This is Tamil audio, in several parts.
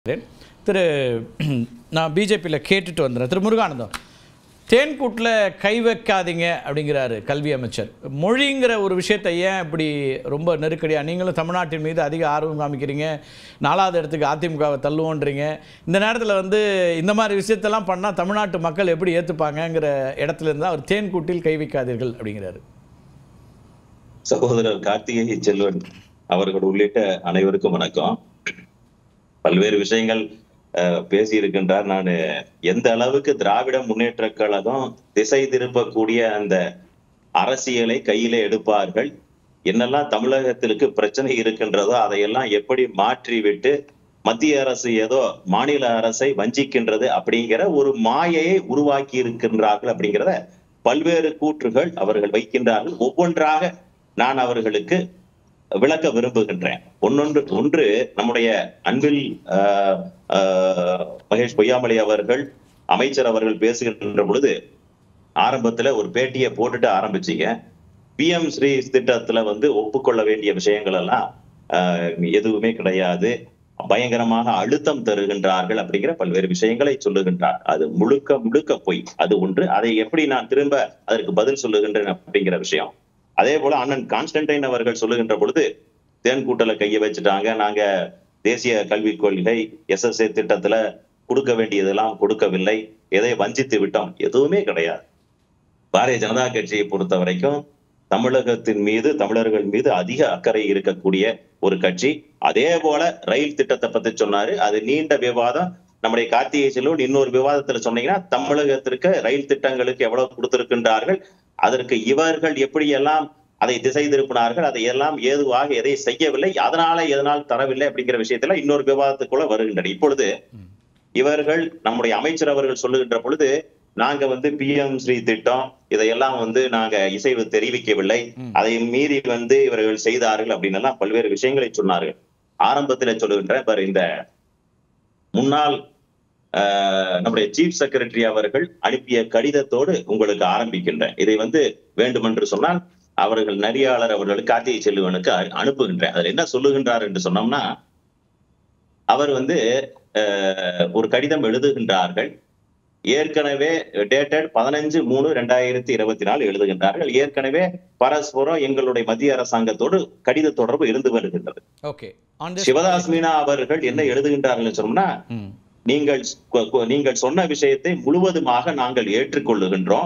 திரு நான் பிஜேபியில் கேட்டுட்டு வந்துடுறேன் திரு முருகானந்தம் தேன்கூட்டில் கை வைக்காதீங்க அப்படிங்கிறாரு கல்வி அமைச்சர் மொழிங்கிற ஒரு விஷயத்தை ஏன் இப்படி ரொம்ப நெருக்கடியாக நீங்களும் தமிழ்நாட்டின் மீது அதிக ஆர்வம் காமிக்கிறீங்க நாலாவது இடத்துக்கு அதிமுகவை தள்ளுவோன்றீங்க இந்த நேரத்தில் வந்து இந்த மாதிரி விஷயத்தெல்லாம் பண்ணால் தமிழ்நாட்டு மக்கள் எப்படி ஏற்றுப்பாங்கங்கிற இடத்துல இருந்தால் அவர் தேன்கூட்டில் கை வைக்காதீர்கள் அப்படிங்கிறாரு சகோதரர் கார்த்திகை செல்வன் அவர்கள் உள்ளிட்ட அனைவருக்கும் வணக்கம் பல்வேறு விஷயங்கள் அஹ், பேசியிருக்கின்றார் நான் எந்த அளவுக்கு திராவிட முன்னேற்ற கழகம் திசை திருப்பக்கூடிய அந்த அரசியலை கையில எடுப்பார்கள் என்னெல்லாம் தமிழகத்திற்கு பிரச்சனை இருக்கின்றதோ அதையெல்லாம் எப்படி மாற்றி விட்டு மத்திய அரசு ஏதோ மாநில அரசை வஞ்சிக்கின்றது அப்படிங்கிற ஒரு மாயையை உருவாக்கி இருக்கின்றார்கள் அப்படிங்கிறத பல்வேறு கூற்றுகள் அவர்கள் வைக்கின்றார்கள் ஒவ்வொன்றாக நான் அவர்களுக்கு விளக்க விரும்புகின்றேன் ஒன்னொன்று ஒன்று நம்முடைய அன்பில் ஆஹ், ஆஹ், மகேஷ் பொய்யாமலை அவர்கள் அமைச்சர் அவர்கள் பேசுகின்ற பொழுது ஆரம்பத்துல ஒரு பேட்டியை போட்டுட்டு ஆரம்பிச்சீங்க பிஎம் ஸ்ரீ திட்டத்துல வந்து ஒப்புக்கொள்ள வேண்டிய விஷயங்கள் எல்லாம் ஆஹ், எதுவுமே கிடையாது பயங்கரமாக அழுத்தம் தருகின்றார்கள் அப்படிங்கிற பல்வேறு விஷயங்களை சொல்லுகின்றார் அது முழுக்க முழுக்க பொய் அது ஒன்று அதை எப்படி நான் திரும்ப அதற்கு பதில் சொல்லுகின்றேன் அப்படிங்கிற விஷயம் அதே போல அண்ணன் கான்ஸ்டன்டைன் அவர்கள் சொல்லுகின்ற பொழுது தேன் கூட்டல கையை வச்சுட்டாங்க நாங்க தேசிய கல்விக் கொள்கை எஸ்எஸ்ஏ திட்டத்துல கொடுக்க வேண்டியதெல்லாம் கொடுக்கவில்லை எதை வஞ்சித்து விட்டோம் எதுவுமே கிடையாது பாரதிய ஜனதா கட்சியை பொறுத்த வரைக்கும் தமிழகத்தின் மீது தமிழர்கள் மீது அதிக அக்கறை இருக்கக்கூடிய ஒரு கட்சி அதே போல ரயில் திட்டத்தை பத்தி சொன்னாரு அது நீண்ட விவாதம் நம்முடைய கார்த்திகை செல்வன் இன்னொரு விவாதத்துல சொன்னீங்கன்னா தமிழகத்திற்கு ரயில் திட்டங்களுக்கு எவ்வளவு கொடுத்திருக்கின்றார்கள் அதற்கு இவர்கள் எப்படியெல்லாம் அதை திசை திருப்பினார்கள் அதை எல்லாம் ஏதுவாக எதை செய்யவில்லை அதனால எதனால் தரவில்லை அப்படிங்கிற விஷயத்துல இன்னொரு விவாதத்துக்குள்ள வருகின்றன இப்பொழுது இவர்கள் நம்முடைய அமைச்சர் அவர்கள் சொல்லுகின்ற பொழுது நாங்க வந்து பிஎம் ஸ்ரீ திட்டம் இதையெல்லாம் வந்து நாங்க இசைவு தெரிவிக்கவில்லை அதை மீறி வந்து இவர்கள் செய்தார்கள் அப்படின்னு எல்லாம் பல்வேறு விஷயங்களை சொன்னார்கள் ஆரம்பத்துல சொல்லுகின்ற பாரு இந்த முன்னாள் ஆஹ், நம்முடைய சீஃப் செக்ரட்டரி அவர்கள் அனுப்பிய கடிதத்தோடு உங்களுக்கு ஆரம்பிக்கின்றேன் இதை வந்து வேண்டுமென்று சொன்னால் அவர்கள் நரியாளர் அவர்களுக்கு கார்த்திகை செல்வனுக்கு அ- அனுப்புகின்றேன் அதில் என்ன சொல்லுகின்றார் என்று சொன்னோம்னா அவர் வந்து ஆஹ், ஒரு கடிதம் எழுதுகின்றார்கள் ஏற்கனவே டேட்டட் பதினஞ்சு மூணு ரெண்டாயிரத்தி இருபத்தி நாலு எழுதுகின்றார்கள் ஏற்கனவே பரஸ்பரம் எங்களுடைய மத்திய அரசாங்கத்தோடு கடித தொடர்பு இருந்து வருகின்றது ஓகே ஆன் சிவதாஸ் மீனா அவர்கள் என்ன எழுதுகின்றார்கள் சொன்னோம்னா ம் நீங்கள் கு- கு- நீங்கள் சொன்ன விஷயத்தை முழுவதுமாக நாங்கள் ஏற்றுக்கொள்ளுகின்றோம்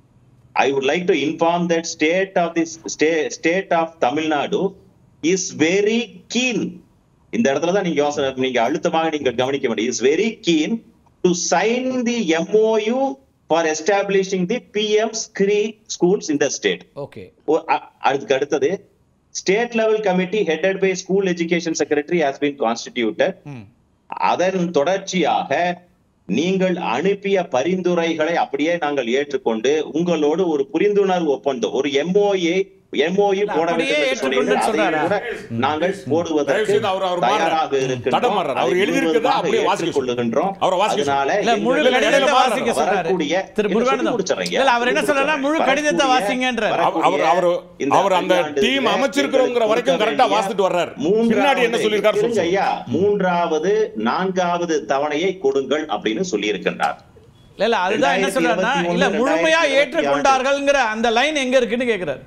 I would like to inform that state of the state of Tamil Nadu is very keen இந்த இடத்துல தான் நீங்க யோசனை நீங்க அழுத்தமாக நீங்கள் கவனிக்க வேண்டிய is very keen to sign the MOU for establishing the PM Shri schools in the state okay ஓ- அ- அதுக்கு அடுத்தது state level committee headed by school education secretary has been constituted hmm அதன் தொடர்ச்சியாக நீங்கள் அனுப்பிய பரிந்துரைகளை அப்படியே நாங்கள் ஏற்றுக்கொண்டு உங்களோடு ஒரு புரிந்துணர்வு ஒப்பந்தம் ஒரு எம்ஓஏ எம்ஓயு போட அப்படியே வேண்டும் என்று ஏற்றுக்கொண்டுன்னு சொன்னீர்கள். அதையும் சொல்றாரா? கூட நாங்கள் போடுவதற்கு தயவுசெய்து அவர் அவர் தயாராக மாறுறார். இருக்கின்றோம். தடமாறுறார். அவர் அதை எழுதியிருக்கிறதா முழுவதுமாக அப்படியே வாசிக்க ஏற்றுக்கொள்ளுகின்றோம். அவரை வாசிக்க அதனால இல்ல முழு எங்களுக்கு கடிதத்தை இடையில வாசிக்க சொல்றாரு வரக்கூடிய- திரு இல்ல, முருகானந்தம் சொல்லி முடிச்சிடுறேங்க. இல்ல அவர் என்ன சொல்றாருன்னா முழு கடிதத்தை வரக்கூடிய- வாசிங்கன்றார் அவர் அவர் அவர் இந்த அவர் அந்த ஐந்தாண்டு டீம் அமைச்சிருக்கிறோங்கிற வரைக்கும் கரெக்டா வாசிட்டு வர்றாரு பின்னாடி என்ன சொல்லியிருக்காரு இருங்க சொல்லுங்க ஐயா மூன்றாவது நான்காவது தவணையை கொடுங்கள் அப்படின்னு சொல்லி இருக்கின்றார் இல்ல இல்ல அதுதான் என்ன சொல்றாருன்னா இல்ல 2021, முழுமையா 2022 ஏற்றுக்கொண்டார்கள்ங்கிற அந்த லைன் எங்க இருக்குன்னு கேக்குறாரு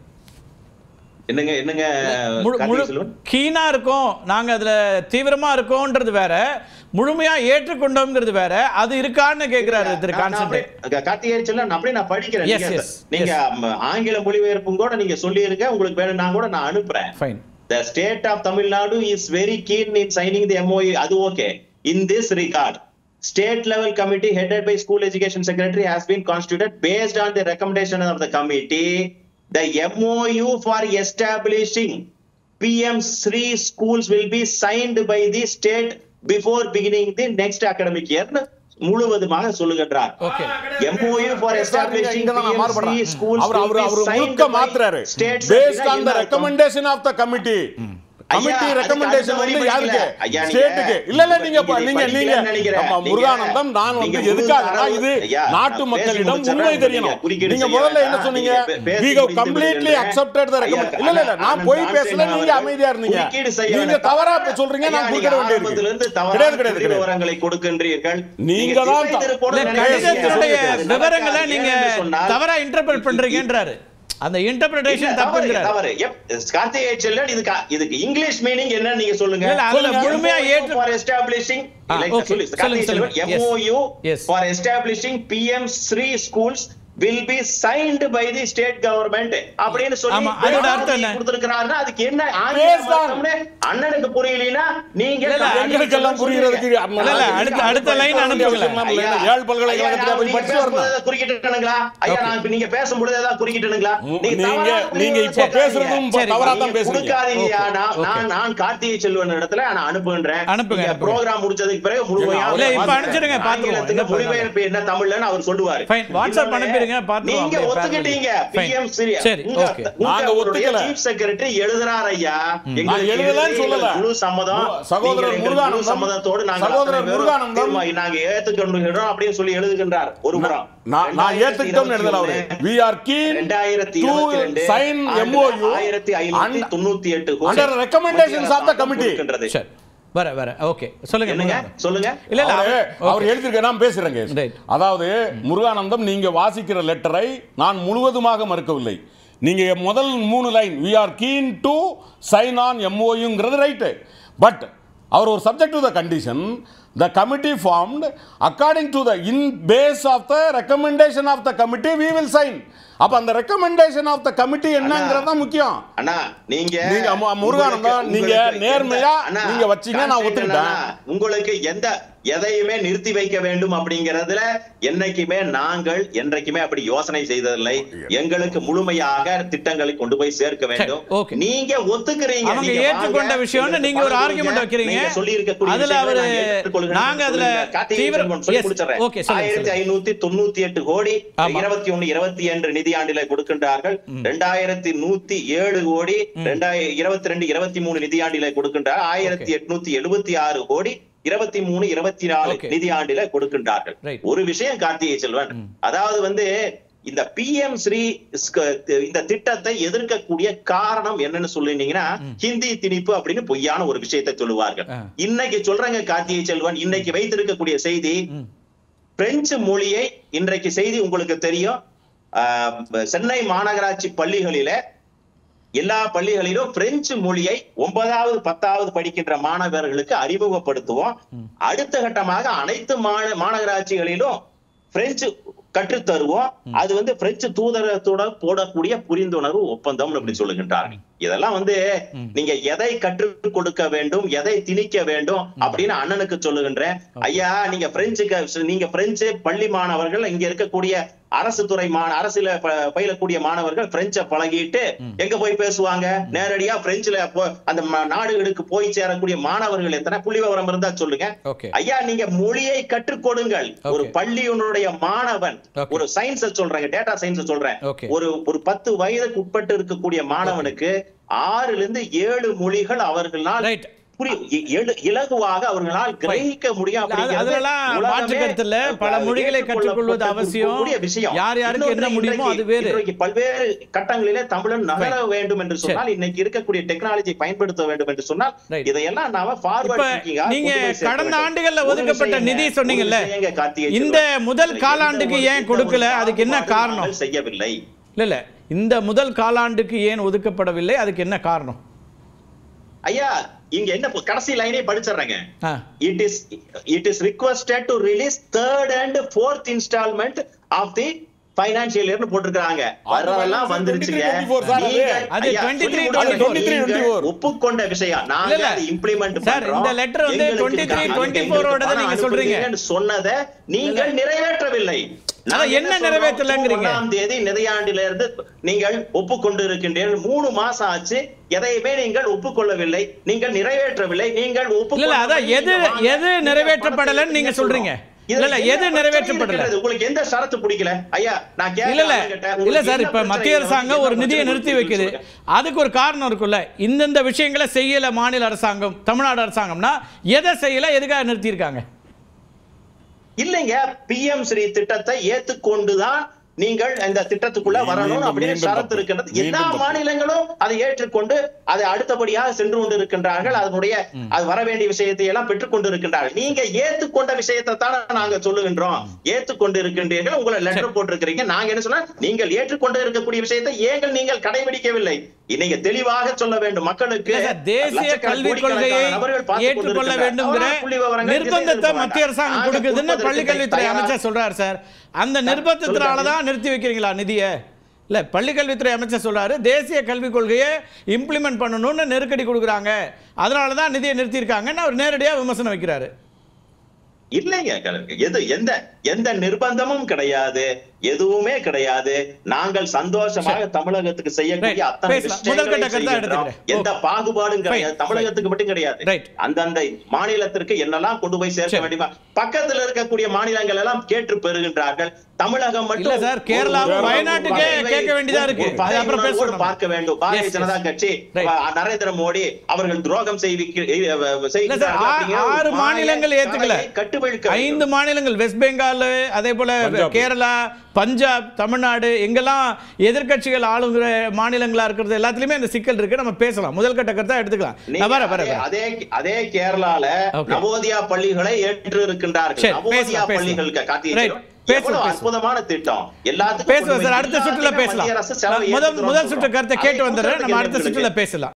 என்னங்க என்னங்க முழு முழு கார்த்திகை செல்வன் கீனா இருக்கோம் நாங்க அதுல தீவிரமா இருக்கோம்ன்றது வேற முழுமையா ஏற்றுக்கொண்டோம்ங்கிறது வேற அது இருக்கான்னு கேக்குறாரு திரு நான் நான் கான்ஸ்டன்டைன் அப்படியே- கார்த்திகை செல்வன் அப்படியே நான் படிக்கிறேன் Yes, நீங்க- yes, நீங்க ம், ஆங்கில மொழிபெயர்ப்பும் கூட நீங்க சொல்லியிருங்க உங்களுக்கு வேணும்னா கூட நான் அனுப்புறேன் fine The state of Tamil Nadu is very keen in signing the MOU. அது okay. In this regard, state level committee headed by school education secretary has been constituted based on the recommendation of the committee. The MOU for establishing PM Sri schools will be signed by the state before beginning the next academic year. முழுவதுமாக சொல்லுகின்றார் Okay. MOU for establishing இங்க தான் நான் PM மாறுபடுறேன். Sri schools அவர் will அவர் be அவர் signed முழுக்க by மாத்துறாரு states பேஸ்ட் அப்படின்னா ஆன் த என்ன அர்த்தம்? Recommendation of the committee committee அதுக்கு ரெக்கமெண்டேஷன் அடுத்த வந்து வரி யாருக்கு படிக்கல. ஐயா, நீங்க- ஸ்டேட்டுக்கு இல்ல இல்ல நீங்க ப- நீங்க நீங்க நீங்க படிக்கலன்னு நினைக்கிறேன். ஆமா, நீங்க- முருகானந்தம் நான் நீங்க வந்து முழு எதுக்காகனா தரவு- இது ஐயா, நாட்டு நான் மக்களிடம் பேசி உண்மை முடிச்சிடுறேன். தெரியணும் நீங்க குறுக்கீடு நீங்க செய்ய முதல்ல என்ன வேண்டாம். சொன்னீங்க நீங்க பே- we பேசி have completely முடித்து accepted the ஐயா, recommend இல்ல இல்ல நான் அண்ணன் போய் தாசன் பேசல நீங்க அவர்கள் அமைதியா இருந்தீங்க குறுக்கீடு செய்ய நீங்க வேண்டாம். தவறா இப்ப சொல்றீங்க ஐயா, நான் நீங்க குறுக்கிட ஆரம்பத்திலிருந்து வேண்டியிருக்கு தவறான கிடையாது கிடையாது புள்ளி கிடையாது விவரங்களை கொடுக்கின்றீர்கள் நீங்க தான் த- திசைதிருப்போடு இல்ல நினைக்கிறீங்க. கடிதத்தினுடைய சொல்லுங்க. விவரங்களை நீங்க ஏன்னு சொன்னால் தவறா இன்டர்பிரட் பண்றீங்கன்றாரு அந்த இல்ல, இன்டர்பிரேஷன் தவறு தப்புங்கிறாரு தவறு எப்- கார்த்திகை செல்வன் இதுக்கு இதுக்கு இங்கிலீஷ் மீனிங் என்ன நீங்க சொல்லுங்க இல்ல, அதுல சொல்லுங்க. முழுமையா ஏற்று ஃபார் எஸ்டாப்ளிஷிங் ஆ, okay. சொல்லு சொல்லுங்க, கார்த்திகை சொல்லுங்க. Selvan Yes. MOU Yes. for establishing PM Sri schools will be signed by the state government அப்படின்னு சொல்லி ஆமா, அதோட அர்த்தம் என்ன? கொடுத்திருக்கிறாருன்னா அதுக்கு என்ன Based on- ஆங்கில அண்ணனுக்கு புரியலனா நீங்க இல்ல, இல்ல, எங்களுக்கெல்லாம் புரிகிறதுக்கு இல்ல, இல்ல, அடுத்த- அடுத்த line அனுப்புங்களேன். ஐயா, ஏழு பல்கலைக்கழகத்துல ஐயா, போய் நீங்க படிச்சு பேசும்போது வரணும் ஏதாவது குறுக்கிட்டுனுங்களா? ஐயா, Okay. நான் இப்ப நீங்க பேசும்பொழுது ஏதாவது குறுக்கிட்டுனுங்களா? நீங்க நீங்க தவறான நீங்க இப்ப புரிதலை பேசுறதும் இப்ப சரி. தவறா தான் நீங்க பேசுறீங்க கொடுக்காதீங்கய்யா. Okay. நான் Okay. நான் நான் கார்த்திகை செல்வன் இடத்துல நான் அனுப்புகின்றேன் அனுப்புங்க, நீங்க அனுப்புங்க. program முடிச்சதுக்கு பிறகு முழுமையா இல்ல, இப்ப வாசிங்க. அனுப்பிச்சிடுங்க, பாத்துருவோம். ஆங்கிலத்துல என்ன பண்ணலாம்? மொழிபெயர்ப்பு என்ன தமிழ்லன்னு அவர் சொல்லுவாரு Fine. WhatsApp அனுப்பிடுங்க, பாத்துருவோம். நீங்க அப்படியே ஒத்துக்கிட்டீங்க Fine. PM ஸ்ரீ சரி, உங்க- okay. உங்க நாங்க உங்களுடைய ஒத்துக்கல. chief secretary எழுதுறார் ஐயா எங்களுக்கு நான் எழுதலன்னு எழுதி சொல்லல. முழு சம்மதம் மு- சகோதரர் நீங்கள் எங்கள் முழு முருகானந்தம், சம்மதத்தோடு நாங்கள் சகோதரர் அத்தனை பேரும் முருகானந்தம், தீர்மானி- நாங்க ஏத்துக்கொண்டுகிறோம் அப்படின்னு சொல்லி எழுதுகின்றார் ஒரு புறம் நான் நான் ஏத்துக்கிட்டோம்னு எழுதல அவரு we are keen ரெண்டாயிரத்தி to இருபத்தி ரெண்டு sign MOU ஆயிரத்தி ஐநூத்தி and- தொண்ணூத்தி எட்டு under recommendations of the committee. சரி வர வர ஓகே சொல்லுங்க என்னங்க முருகானந்தம். சொல்லுங்க இல்ல இல்ல அவரு அவர்- அவர் okay. எழுதியிருக்க நான் பேசுறேங்க Right. அதாவது முருகானந்தம் நீங்க வாசிக்கிற லெட்டரை நான் முழுவதுமாக மறுக்கவில்லை நீங்க முதல் மூணு line we are keen to sign on MOUங்கிறது ரைட்டு பட் அவர் ஒரு subject to the condition the committee formed according to the in base of the recommendation of the committee we will sign அப்ப அந்த ரெக்கமெண்டேஷன் ஆஃப் த கமிட்டி என்னங்கிறது தான் முக்கியம் அண்ணா நீங்க நீங்க மு- முருகானந்தம், உங்களுக்கு- நீங்க உங்களுக்கு நேர்மையா எந்த- அண்ணா, நீங்க வச்சீங்க, நான் content ஒத்துக்கிட்டேன். என்னன்னா, உங்களுக்கு எந்த எதையுமே நிறுத்தி வைக்க வேண்டும் அப்படிங்கறதுல என்னைக்குமே நாங்கள் என்றைக்குமே அப்படி யோசனை செய்ததில்லை எங்களுக்கு முழுமையாக திட்டங்களை கொண்டு போய் சேர்க்க வேண்டும் சரி, okay. நீங்க ஒத்துக்கிறீங்க அவங்க நீங்க ஏற்றுக்கொண்ட வாங்க, விஷயம்னு எங்களுக்கு நீங்க ஒரு பணம் ஆர்குமெண்ட் கொடுங்க. வைக்கிறீங்க நீங்க சொல்லியிருக்கக்கூடிய அதுல விஷயங்களை அவரு நான் ஏற்றுக்கொள்கிறேன் நாங்க அதுல சொல்லுங்க. கார்த்திகை தீவிர செல்வன் சொல்லி Yes, முடிச்சிடுறேன். okay, சொல்லுங்க, ஆயிரத்தி சொல்லுங்க. ஐநூத்தி தொண்ணூத்தி எட்டு கோடி ஆமா. இருபத்தி ஒண்ணு இருபத்தி ரெண்டு நிதியாண்டில கொடுக்கின்றார்கள் ரெண்டாயிரத்தி நூத்தி ஏழு கோடி ரெண்டாயிரம் இருபத்தி ரெண்டு இருபத்தி மூணு நிதியாண்டில கொடுக்கின்றார் ஆயிரத்தி எட்நூத்தி எழுபத்தி ஆறு கோடி இருபத்தி மூணு இருபத்தி நாலு Okay. நிதியாண்டில கொடுக்கின்றார்கள் Right. ஒரு விஷயம் கார்த்திகை செல்வன் அதாவது வந்து இந்த பிஎம் ஸ்ரீ ஸ்க- இந்த திட்டத்தை எதிர்க்கக்கூடிய காரணம் என்னன்னு சொல்லினீங்கன்னா ஹிந்தி திணிப்பு அப்படின்னு பொய்யான ஒரு விஷயத்தை சொல்லுவார்கள் ஆ. இன்னைக்கு சொல்றேங்க கார்த்திகை செல்வன் இன்னைக்கு வைத்திருக்கக்கூடிய செய்தி ம். பிரெஞ்சு மொழியை இன்றைக்கு செய்தி உங்களுக்கு தெரியும் ஆஹ், சென்னை மாநகராட்சி பள்ளிகளில எல்லா பள்ளிகளிலும் பிரெஞ்சு மொழியை ஒன்பதாவது பத்தாவது படிக்கின்ற மாணவர்களுக்கு அறிமுகப்படுத்துவோம் அடுத்த கட்டமாக அனைத்து மாந மாநகராட்சிகளிலும் பிரெஞ்சு கற்றுத் தருவோம் அது வந்து பிரெஞ்சு தூதரத்தோட போடக்கூடிய புரிந்துணர்வு ஒப்பந்தம் அப்படி சொல்லுகின்றார்கள் இதெல்லாம் வந்து நீங்க எதை கற்றுக் கொடுக்க வேண்டும் எதை திணிக்க வேண்டும் அப்படின்னு அண்ணனுக்கு சொல்லுகின்றேன் ஐயா நீங்க பிரெஞ்சுக்கு நீங்க பிரெஞ்சு பள்ளி மாணவர்கள் இங்க இருக்கக்கூடிய அரசு துறை மான அரசுல ப- பயிலக்கூடிய மாணவர்கள் பிரெஞ்சை பழகிட்டு எங்க போய் பேசுவாங்க நேரடியா பிரெஞ்சுல போ- அந்த ம- நாடுகளுக்கு போய் சேரக்கூடிய மாணவர்கள் எத்தனை புள்ளி விவரம் இருந்தா சொல்லுங்க ஓகே ஐயா நீங்க மொழியை கற்றுக் கொடுங்கள் ஒரு Okay. பள்ளியினுடைய மாணவன் Okay. ஒரு சயின்ஸ சொல்றேங்க டேட்டா சயின்ஸ் சொல்றேன் Okay. ஒரு ஒரு பத்து வயதுக்கு உட்பட்டு இருக்கக்கூடிய மாணவனுக்கு ஆறுல இருந்து ஏழு மொழிகள் அவர்களால் ரைட் புரி- இ- எழு- இலகுவாக அவர்களால் கிரகிக்க முடியும் அது- அப்படிங்கிறது அதெல்லாம் உலகமே, மாற்று கருத்து இல்ல. பல அஹ், மொழிகளை கற்றுக்கொள்வது ஏற்றுக்கொள்ளப்பட்ட அவசியம். கூடிய விஷயம். யார் யாருக்கு என்ன இன்னொன்று முடியுமோ இன்றைக்கு- அது வேறு. இன்றைக்கு பல்வேறு கட்டங்களிலே தமிழன் நகர வேண்டும் என்று சொன்னால் இன்னைக்கு இருக்கக்கூடிய டெக்னாலஜி பயன்படுத்த வேண்டும் என்று சொன்னால் Right. இதையெல்லாம் நாம இப்ப ஃபார்வர்ட் நீங்க கடந்த ஆண்டுகள்ல ஒதுக்கப்பட்ட நிதி சொன்னீங்கல்ல கார்த்திகை இந்த செல்வன். முதல் இதுல காலாண்டுக்கு எந்த ஒரு- ஏன் எந்த ஒரு கொடுக்கல அதுக்கு என்ன பாகுபாடும் காரணம் நாங்கள் செய்யவில்லை இல்ல இல்ல இந்த முதல் காலாண்டுக்கு ஏன் ஒதுக்கப்படவில்லை அதுக்கு என்ன காரணம் ஐயா இங்க என்ன ப- கடைசி லைனே படிச்சிடுறேங்க ஆ, it is it is requested to release third and fourth installment of the financial year னு போட்டிருக்காங்க வரவெல்லாம் வந்துருச்சுங்க 23, 24 சார் அது. நீங்கள்- அது ஐயா, 23, சொல்லி முடிக்கிறேன். 23, நீங்கள் 24. ஒப்புக்கொண்ட விஷயம் இல்ல, நாங்க இல்ல. அதை implement சார், பண்றோம். இந்த letter வந்து எங்களுக்கு 23, அதுக்கு 24 ஓடதை பணம் நீங்க சொல்றீங்க. அனுப்புறீங்கன்னு சொன்னதை நீங்கள் நிறைவேற்றவில்லை நாங்க என்ன சொல்றோம்? நிறைவேற்றலைங்கிறீங்க? ஒண்ணாம் தேதி நிதியாண்டில இருந்து நீங்கள் ஒப்புக்கொண்டு இருக்கின்றீர்கள் மூணு மாசம் ஆச்சு எதையுமே நீங்கள் ஒப்புக்கொள்ளவில்லை நீங்கள் நிறைவேற்றவில்லை நீங்கள் இல்ல இல்ல அதான் ஒப்புக்கொள்ளாமல் எது நீங்க வாங்க. எது நீங்க நிறைவேற்றப்படலைன்னு நீங்க பணத்தை சொல்றீங்க இதுல இல்ல, என்ன எது பிரச்சனை நிறைவேற்றப்படல? இருக்கிறது? உங்களுக்கு எந்த ஷரத்து பிடிக்கல ஐயா நான் கேட்க இல்ல இல்ல ஆளுகிட்ட, இல்ல உங்களுக்கு சார் என்ன இப்ப பிரச்சனை மத்திய வந்து அரசாங்கம் என்ன ஒரு நிதியை பிரச்சனை நிறுத்தி இருக்குன்னு வைக்குது சொல்லுங்க. அதுக்கு ஒரு காரணம் இருக்குல்ல இந்தந்த விஷயங்களை செய்யல மாநில அரசாங்கம் தமிழ்நாடு அரசாங்கம்னா எதை செய்யல எதுக்காக நிறுத்தியிருக்காங்க இல்லைங்க பிஎம் ஸ்ரீ திட்டத்தை ஏத்துக்கொண்டுதான் நீங்கள் இந்த திட்டத்துக்குள்ள மீண்டும் வரணும் அப்படின்னு மீண்டும் ஷரத்து தப்பு. இருக்கின்றது மீண்டும் எல்லா தப்பு. மாநிலங்களும் அதை ஏற்றுக்கொண்டு அதை அடுத்தபடியாக சென்று கொண்டு இருக்கின்றார்கள் அதனுடைய அது வர வேண்டிய விஷயத்தை எல்லாம் பெற்றுக் கொண்டு இருக்கின்றார்கள் நீங்க ஏத்துக்கொண்ட விஷயத்தை தானே நாங்க சொல்லுகின்றோம் ஏத்துக்கொண்டு இருக்கின்றீர்கள் உங்களை லெட்டர் போட்டிருக்கிறீங்க நாங்க என்ன சொன்னா நீங்கள் ஏற்றுக்கொண்டு இருக்கக்கூடிய விஷயத்தை ஏங்கள் நீங்கள் கடைபிடிக்கவில்லை நீங்க தெளிவாக சொல்ல வேண்டும் மக்களுக்கு இல்ல சார், தேசிய லட்சக்கணக்கான கல்விக் கோடிக்கணக்கான கொள்கையை நபர்கள் பார்த்துக் ஏற்றுக்கொள்ள கொண்டிருக்கின்றனர். வேண்டும்ங்கிற அவர்கள் புள்ளி விவரங்கள் நிர்பந்தத்தை திசை மத்திய அரசாங்கம் நாங்கள் கொடுக்குதுன்னு கொடுப்பதற்கு பள்ளிக்கல்வித்துறை தயாரா- அமைச்சர் சொல்றாரு சார் அந்த நிர்பந்தத்தினால தான் நிறுத்தி வைக்கிறீங்களா நிதியை இல்ல பள்ளிக்கல்வித்துறை அமைச்சர் சொல்றாரு தேசிய கல்விக் கொள்கையை இம்ப்ளிமெண்ட் பண்ணணும்னு நெருக்கடி கொடுக்குறாங்க அதனால தான் நிதியை நிறுத்தியிருக்காங்கன்னு அவர் நேரடியா விமர்சனம் வைக்கிறாரு இல்லைங்க கலருக்கு. எது எந்த எந்த நிர்பந்தமும் கிடையாது எதுவுமே கிடையாது நாங்கள் சந்தோஷமாக தமிழகத்துக்கு செய்யக்கூடிய Right. அத்தனை பேசலாம். முதல் கட்ட விஷயங்களையும் கருத்தா செய்கின்றோம். எடுத்துக்கிறேன். எந்த Okay. பாகுபாடும் கிடையாது Fine. தமிழகத்துக்கு மட்டும் கிடையாது Right. அந்தந்த மாநிலத்திற்கு என்னெல்லாம் கொண்டு போய் சேர்க்க சரி. வேண்டியமா பக்கத்துல இருக்கக்கூடிய மாநிலங்கள் எல்லாம் கேட்டு பெறுகின்றார்கள் தமிழகம் மட்டும் இல்ல சார், ஒரு- கேரளாவும் ஒரு- வயநாட்டுக்கே ஒரு- கேட்க வேண்டியதா இருக்கு. ஒரு பகை அது அப்புறம் உணர்வோடு பேசுவோம். பார்க்க வேண்டும் பாரதிய Yes, yes. ஜனதா கட்சி Right. அஹ், நரேந்திர மோடி அவர்கள் துரோகம் செய்விக்க இல்ல சார் செய்கிறார்கள் ஆ- அப்படிங்கிற ஒரு ஆறு மாய மாநிலங்கள் ஏத்துக்கல கதையை கட்டுவிழ்க்க வேண்டும். ஐந்து மாநிலங்கள் வெஸ்ட் பெங்கால் அதே போல பஞ்சாப். கேரளா பஞ்சாப் தமிழ்நாடு எங்கெல்லாம் எதிர்க்கட்சிகள் ஆளுங்கிற மாநிலங்களா இருக்கிறது எல்லாத்துலயுமே இந்த சிக்கல் இருக்கு நம்ம பேசலாம் முதல் கட்ட கருத்தா எடுத்துக்கலாம் நீங்க நான் வரேன், வரேன், அதே- வரேன். அதே அதே கேரளால Okay. நவோதியா பள்ளிகளை ஏற்று இருக்கின்றார்கள் சரி, நவோதியா பேசலாம், பேசலாம். பள்ளிகளுக்கு Right. கார்த்திகேயன் பேசலாம், எவ்வளவு பேசலாம். அற்புதமான திட்டம் எல்லாத்துக்கும் பேசுவோம் கொண்டு சார் போய் அடுத்த சுற்றுல எல்லாத்தையுமே பேசலாம் மத்திய அரசு செலவு முதல் ஏத்துக்கிறோம்னு முதல் சுற்று சொல்றோம். கருத்தை அதை கேட்டு வந்துடுறேன் நம்ம கொடுக்கறதுக்கு அடுத்த எங்களுக்கு சுற்றுல பேசலாம்